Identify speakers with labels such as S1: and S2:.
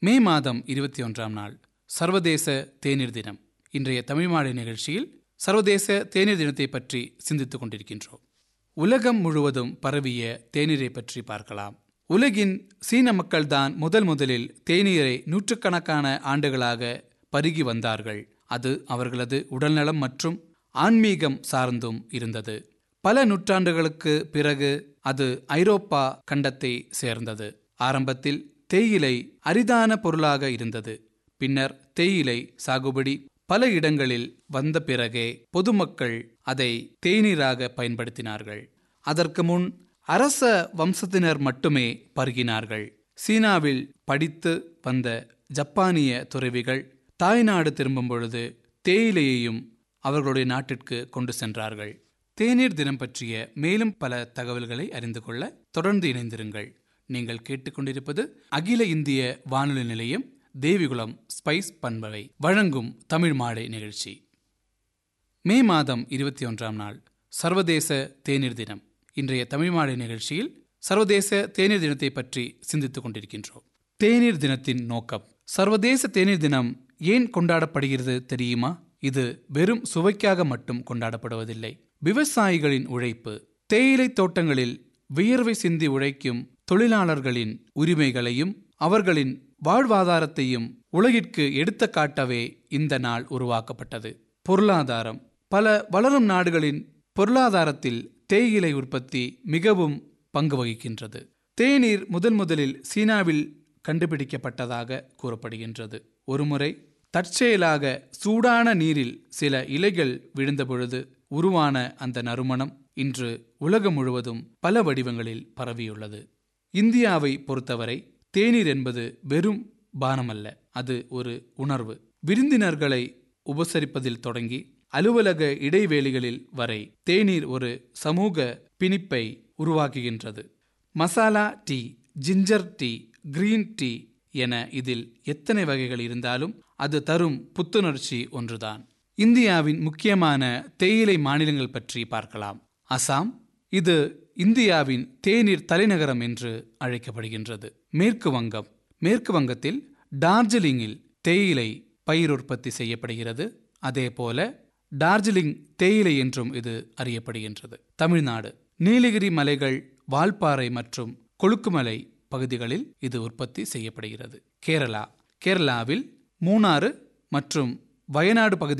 S1: மே மாதம் இருபத்தி ஒன்றாம் நாள் சர்வதேச தேநீர் தினம் இன்றைய தமிழ் மாலை நிகழ்ச்சியில் சர்வதேச தேநீர் தினத்தை பற்றி சிந்தித்துக் கொண்டிருக்கின்றோம் உலகம் முழுவதும் பரவிய தேநீரை பற்றி பார்க்கலாம் உலகின் சீன மக்கள்தான் முதல் முதலில் தேநீரை நூற்றுக்கணக்கான ஆண்டுகளாக பருகி வந்தார்கள் அது அவர்களது உடல்நலம் மற்றும் ஆன்மீகம் சார்ந்தும் இருந்தது பல நூற்றாண்டுகளுக்கு பிறகு அது ஐரோப்பா கண்டத்தை சேர்ந்தது ஆரம்பத்தில் தேயிலை அரிதான பொருளாக இருந்தது பின்னர் தேயிலை சாகுபடி பல இடங்களில் வந்த பிறகே பொதுமக்கள் அதை தேநீராக பயன்படுத்தினார்கள் அதற்கு முன் அரச வம்சத்தினர் மட்டுமே பருகினார்கள் சீனாவில் படித்து வந்த ஜப்பானிய துறவிகள் தாய்நாடு திரும்பும் பொழுது தேயிலையையும் அவர்களுடைய நாட்டிற்கு கொண்டு சென்றார்கள் தேநீர் தினம் பற்றிய மேலும் பல தகவல்களை அறிந்து கொள்ள தொடர்ந்து இணைந்திருங்கள் நீங்கள் கேட்டுக்கொண்டிருப்பது அகில இந்திய வானொலி நிலையம் தேவிகுளம் ஸ்பைஸ் பண்பலை வழங்கும் தமிழ் மாடை நிகழ்ச்சி மே மாதம் இருபத்தி ஒன்றாம் நாள் சர்வதேச தேநீர் தினம் இன்றைய தமிழ் மாடை நிகழ்ச்சியில் சர்வதேச தேநீர் தினத்தை பற்றி சிந்தித்துக் கொண்டிருக்கின்றோம் தேநீர் தினத்தின் நோக்கம் சர்வதேச தேநீர் தினம் ஏன் கொண்டாடப்படுகிறது தெரியுமா இது வெறும் சுவைக்காக மட்டும் கொண்டாடப்படுவதில்லை விவசாயிகளின் உழைப்பு தேயிலை தோட்டங்களில் வியர்வை சிந்தி உழைக்கும் தொழிலாளர்களின் உரிமைகளையும் அவர்களின் வாழ்வாதாரத்தையும் உலகிற்கு எடுத்த காட்டவே இந்த நாள் உருவாக்கப்பட்டது பொருளாதாரம் பல வளரும் நாடுகளின் பொருளாதாரத்தில் தேயிலை உற்பத்தி மிகவும் பங்கு வகிக்கின்றது தேநீர் முதன் முதலில் சீனாவில் கண்டுபிடிக்கப்பட்டதாக கூறப்படுகின்றது ஒருமுறை தற்செயலாக சூடான நீரில் சில இலைகள் விழுந்தபொழுது உருவான அந்த நறுமணம் இன்று உலகம் முழுவதும் பல வடிவங்களில் பரவியுள்ளது இந்தியாவை பொறுத்தவரை தேநீர் என்பது வெறும் பானமல்ல அது ஒரு உணர்வு விருந்தினர்களை உபசரிப்பதில் தொடங்கி அலுவலக இடைவேளிகளில் வரை தேநீர் ஒரு சமூக பிணிப்பை உருவாக்குகின்றது masala tea ginger tea green tea என இதில் எத்தனை வகைகள் இருந்தாலும் அது தரும் புத்துணர்ச்சி ஒன்றுதான் இந்தியாவின் முக்கியமான தேயிலை மாநிலங்கள் பற்றி பார்க்கலாம் அசாம் இது இந்தியாவின் தேநீர் தலைநகரம் என்று அழைக்கப்படுகின்றது மேற்கு வங்கம் மேற்கு வங்கத்தில் டார்ஜிலிங்கில் தேயிலை பயிர் உற்பத்தி செய்யப்படுகிறது அதே போல டார்ஜிலிங் தேயிலை என்றும் இது அறியப்படுகின்றது தமிழ்நாடு நீலகிரி மலைகள் வால்பாறை மற்றும் கொழுக்குமலை பகுதிகளில் இது உற்பத்தி செய்யப்படுகிறது கேரளா கேரளாவில் மூணாறு மற்றும் வயநாடு பகுதி